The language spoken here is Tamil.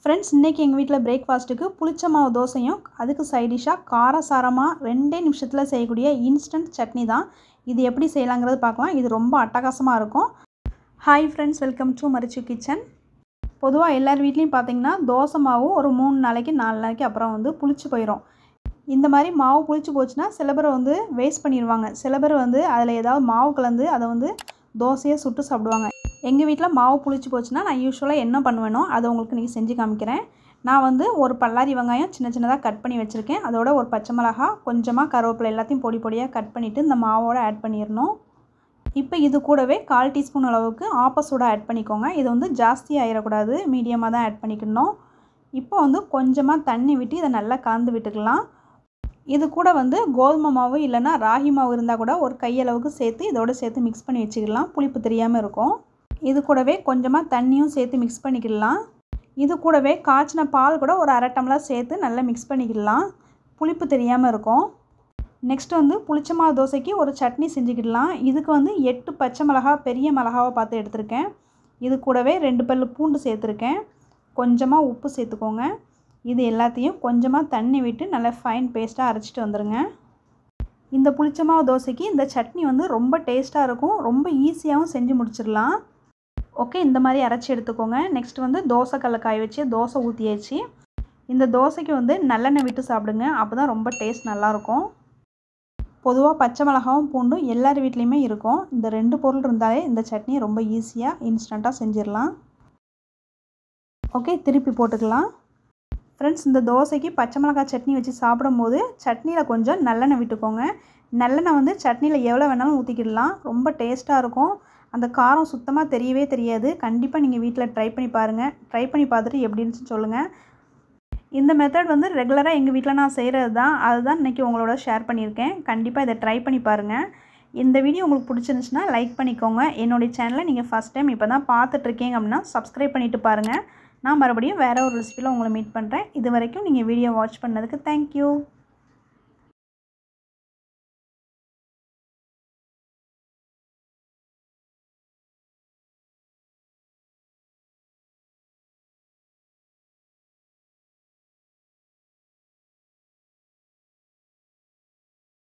ஃப்ரெண்ட்ஸ் இன்றைக்கி எங்கள் வீட்டில் பிரேக்ஃபாஸ்ட்டுக்கு புளிச்ச மாவு தோசையும் அதுக்கு சைடிஷாக காரசாரமாக ரெண்டே நிமிஷத்தில் செய்யக்கூடிய இன்ஸ்டன்ட் சட்னி தான் இது எப்படி செய்யலாங்கிறது பார்க்கலாம் இது ரொம்ப அட்டகாசமாக இருக்கும் ஹாய் ஃப்ரெண்ட்ஸ் வெல்கம் டு மரிச்சு கிச்சன் பொதுவாக எல்லார் வீட்லேயும் பார்த்தீங்கன்னா தோசை மாவு ஒரு மூணு நாளைக்கு நாலு நாளைக்கு அப்புறம் வந்து புளிச்சு போயிடும் இந்த மாதிரி மாவு புளிச்சு போச்சுன்னா சில பேர் வந்து வேஸ்ட் பண்ணிடுவாங்க சில பேர் வந்து அதில் ஏதாவது மாவு கலந்து அதை வந்து தோசையை சுட்டு சாப்பிடுவாங்க எங்கள் வீட்டில் மாவு புளிச்சு போச்சுன்னா நான் யூஸ்வலாக என்ன பண்ணுவேனோ அதை உங்களுக்கு இன்றைக்கி செஞ்சு காமிக்கிறேன் நான் வந்து ஒரு பல்லாரி வெங்காயம் சின்ன சின்னதாக கட் பண்ணி வச்சுருக்கேன் அதோட ஒரு பச்சை மிளகா கொஞ்சமாக கருவேப்பிலை எல்லாத்தையும் பொடி பொடியாக கட் பண்ணிவிட்டு இந்த மாவோட ஆட் பண்ணிடணும் இப்போ இது கூடவே கால் டீஸ்பூன் அளவுக்கு ஆப்பசோட ஆட் பண்ணிக்கோங்க இது வந்து ஜாஸ்தி ஆகிடக்கூடாது மீடியமாக தான் ஆட் பண்ணிக்கணும் இப்போ வந்து கொஞ்சமாக தண்ணி விட்டு இதை நல்லா கலந்து விட்டுக்கலாம் இது கூட வந்து கோதுமை மாவு இல்லைன்னா ராகி மாவு இருந்தால் கூட ஒரு கையளவுக்கு சேர்த்து இதோட சேர்த்து மிக்ஸ் பண்ணி வச்சுக்கலாம் புளிப்பு தெரியாமல் இருக்கும் இது கூடவே கொஞ்சமாக தண்ணியும் சேர்த்து மிக்ஸ் பண்ணிக்கிடலாம் இது கூடவே காய்ச்சின பால் கூட ஒரு அரை டம்ளர் சேர்த்து நல்லா மிக்ஸ் பண்ணிக்கிடலாம் புளிப்பு தெரியாமல் இருக்கும் நெக்ஸ்ட் வந்து புளிச்ச மாவு தோசைக்கு ஒரு சட்னி செஞ்சுக்கிடலாம் இதுக்கு வந்து எட்டு பச்சை மிளகா பெரிய மிளகாவை பார்த்து எடுத்திருக்கேன் இது கூடவே ரெண்டு பல்லு பூண்டு சேர்த்துருக்கேன் கொஞ்சமாக உப்பு சேர்த்துக்கோங்க இது எல்லாத்தையும் கொஞ்சமாக தண்ணி விட்டு நல்லா ஃபைன் பேஸ்ட்டாக அரைச்சிட்டு வந்துடுங்க இந்த புளிச்ச மாவு தோசைக்கு இந்த சட்னி வந்து ரொம்ப டேஸ்ட்டாக இருக்கும் ரொம்ப ஈஸியாகவும் செஞ்சு முடிச்சிடலாம் ஓகே இந்த மாதிரி அரைச்சி எடுத்துக்கோங்க நெக்ஸ்ட் வந்து தோசை கல்லை காய வச்சு தோசை ஊற்றியாச்சு இந்த தோசைக்கு வந்து நல்லெண்ணெய் விட்டு சாப்பிடுங்க அப்போ தான் ரொம்ப டேஸ்ட் நல்லாயிருக்கும் பொதுவாக பச்சை மிளகாவும் பூண்டும் எல்லார் வீட்லேயுமே இருக்கும் இந்த ரெண்டு பொருள் இருந்தாலே இந்த சட்னி ரொம்ப ஈஸியாக இன்ஸ்டண்ட்டாக செஞ்சிடலாம் ஓகே திருப்பி போட்டுக்கலாம் ஃப்ரெண்ட்ஸ் இந்த தோசைக்கு பச்சை மிளகாய் சட்னி வச்சு சாப்பிடும்போது சட்னியில் கொஞ்சம் நல்லெண்ணெய் விட்டுக்கோங்க நல்லெண்ணெய் வந்து சட்னியில் எவ்வளோ வேணாலும் ஊற்றிக்கிடலாம் ரொம்ப டேஸ்ட்டாக இருக்கும் அந்த காரம் சுத்தமாக தெரியவே தெரியாது கண்டிப்பாக நீங்கள் வீட்டில் ட்ரை பண்ணி பாருங்கள் ட்ரை பண்ணி பார்த்துட்டு எப்படின்னு சொல்லுங்கள் இந்த மெத்தட் வந்து ரெகுலராக எங்கள் வீட்டில் நான் செய்கிறது தான் அதுதான் இன்றைக்கி உங்களோட ஷேர் பண்ணியிருக்கேன் கண்டிப்பாக இதை ட்ரை பண்ணி பாருங்கள் இந்த வீடியோ உங்களுக்கு பிடிச்சிருந்துச்சுன்னா லைக் பண்ணிக்கோங்க என்னுடைய சேனலை நீங்கள் ஃபஸ்ட் டைம் இப்போ தான் பார்த்துட்ருக்கீங்க அப்படின்னா சப்ஸ்கிரைப் பண்ணிவிட்டு பாருங்கள் நான் மறுபடியும் வேறு ஒரு ரெசிபியில் உங்களை மீட் பண்ணுறேன் இது வரைக்கும் நீங்கள் வீடியோ வாட்ச் பண்ணதுக்கு தேங்க்யூ